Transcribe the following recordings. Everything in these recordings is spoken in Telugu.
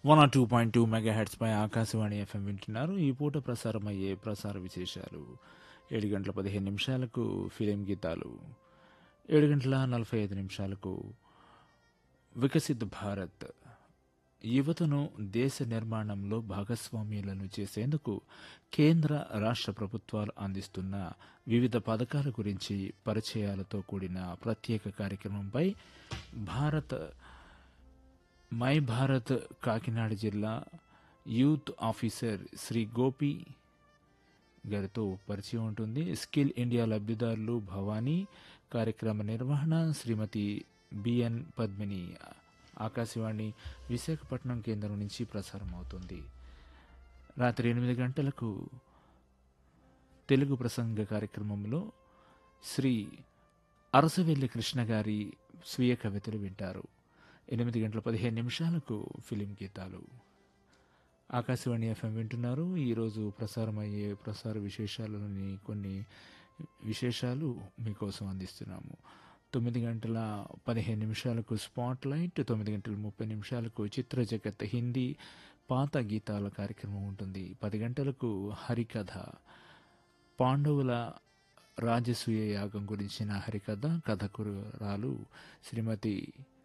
one or two point two megahertz పై ఆకాశవాణి ఎఫ్ఎం వింటున్నారు ఈ పూట ప్రసారం అయ్యే ప్రసార విశేషాలు ఏడు గంటల పదిహేను నిమిషాలకు ఫిలిం గీతాలు ఏడు గంటల నలభై ఐదు నిమిషాలకు వికసిత్ భారత్ యువతను దేశ నిర్మాణంలో భాగస్వామ్యులను చేసేందుకు కేంద్ర రాష్ట్ర ప్రభుత్వాలు అందిస్తున్న వివిధ పథకాల గురించి పరిచయాలతో కూడిన ప్రత్యేక కార్యక్రమంపై భారత్ మై భారత్ కాకినాడ జిల్లా యూత్ ఆఫీసర్ శ్రీ గోపి గారితో పరిచయం ఉంటుంది స్కిల్ ఇండియా లబ్ధిదారులు భవానీ కార్యక్రమ నిర్వహణ శ్రీమతి బిఎన్ పద్మిని ఆకాశవాణి విశాఖపట్నం కేంద్రం నుంచి ప్రసారం అవుతుంది రాత్రి ఎనిమిది గంటలకు తెలుగు ప్రసంగ కార్యక్రమంలో శ్రీ అరసవెల్లి కృష్ణ గారి స్వీయ కవితలు వింటారు ఎనిమిది గంటల పదిహేను నిమిషాలకు ఫిలిం గీతాలు ఆకాశవాణి ఎఫ్ఎం వింటున్నారు ఈరోజు ప్రసారమయ్యే ప్రసార విశేషాలని కొన్ని విశేషాలు మీకోసం అందిస్తున్నాము తొమ్మిది గంటల పదిహేను నిమిషాలకు స్పాట్ లైట్ తొమ్మిది గంటల ముప్పై నిమిషాలకు చిత్ర జగత్ హిందీ పాత గీతాల కార్యక్రమం ఉంటుంది పది గంటలకు హరికథ పాండవుల రాజసూయ యాగం గురించిన హరికథ కథకురాలు శ్రీమతి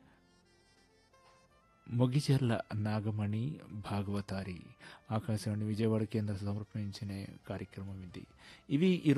మొగిచెర్ల నాగమణి భాగవతారి ఆకాశవాణి విజయవాడ కేంద్ర సమర్పించిన కార్యక్రమం ఇది ఇవి